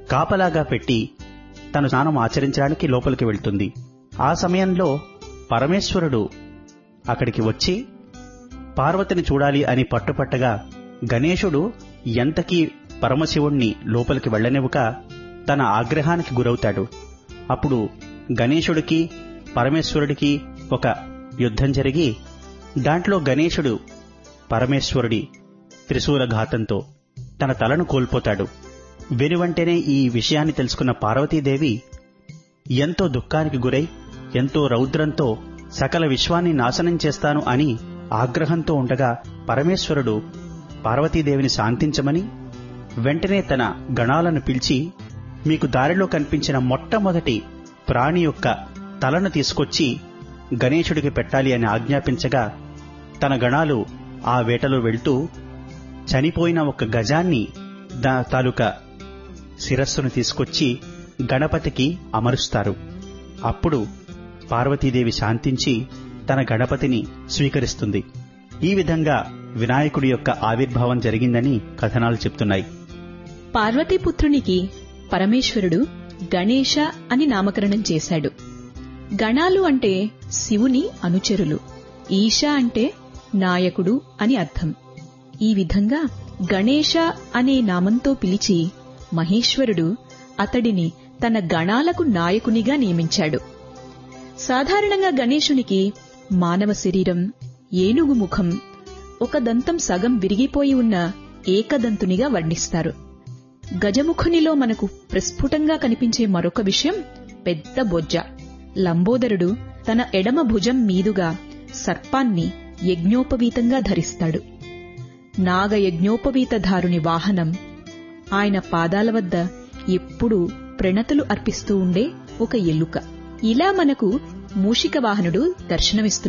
కాపలాగా పెట్టి తను స్నానం ఆచరించడానికి లోపలికి వెళ్తుంది ఆ సమయంలో పరమేశ్వరుడు అక్కడికి వచ్చి పార్వతిని చూడాలి అని పట్టుపట్టగా గణేశుడు ఎంతకీ పరమశివుణ్ణి లోపలికి వెళ్లనివ్వక తన ఆగ్రహానికి గురవుతాడు అప్పుడు గణేశుడికి పరమేశ్వరుడికి ఒక యుద్ధం జరిగి దాంట్లో గణేశుడు పరమేశ్వరుడి త్రిశూలఘాతంతో తన తలను కోల్పోతాడు వెనువంటనే ఈ విషయాన్ని తెలుసుకున్న పార్వతీదేవి ఎంతో దుఃఖానికి గురై ఎంతో రౌద్రంతో సకల విశ్వాన్ని నాశనం చేస్తాను అని ఆగ్రహంతో ఉండగా పరమేశ్వరుడు పార్వతీదేవిని శాంతించమని వెంటనే తన గణాలను పిలిచి మీకు దారిలో కనిపించిన మొట్టమొదటి ప్రాణి యొక్క తలను తీసుకొచ్చి గణేశుడికి పెట్టాలి అని ఆజ్ఞాపించగా తన గణాలు ఆ వేటలో వెళ్తూ చనిపోయిన ఒక గజాన్ని దా తాలూకా శిరస్సును తీసుకొచ్చి గణపతికి అమరుస్తారు అప్పుడు పార్వతీదేవి శాంతించి తన గణపతిని స్వీకరిస్తుంది ఈ విధంగా వినాయకుడి యొక్క ఆవిర్భావం జరిగిందని కథనాలు చెప్తున్నాయి పార్వతీపుత్రునికి పరమేశ్వరుడు గణేశ అని నామకరణం చేశాడు గణాలు అంటే శివుని అనుచరులు ఈశ అంటే నాయకుడు అని అర్థం ఈ విధంగా గణేశ అనే నామంతో పిలిచి మహేశ్వరుడు అతడిని తన గణాలకు నాయకునిగా నియమించాడు సాధారణంగా గణేశునికి మానవ శరీరం ఏనుగు ముఖం ఒక దంతం సగం విరిగిపోయి ఉన్న ఏకదంతునిగా వర్ణిస్తారు గజముఖునిలో మనకు ప్రస్ఫుటంగా కనిపించే మరొక విషయం పెద్ద బొజ్జ లంబోదరుడు తన ఎడమ భుజం మీదుగా సర్పాన్ని యజ్ఞోపవీతంగా ధరిస్తాడు నాగయజ్ఞోపవీతధారుని వాహనం ఆయన పాదాల వద్ద ఎప్పుడూ ప్రణతులు అర్పిస్తూ ఉండే ఒక ఎలుక ఇలా మనకు మూషిక వాహనుడు దర్శనమిస్తున్నాడు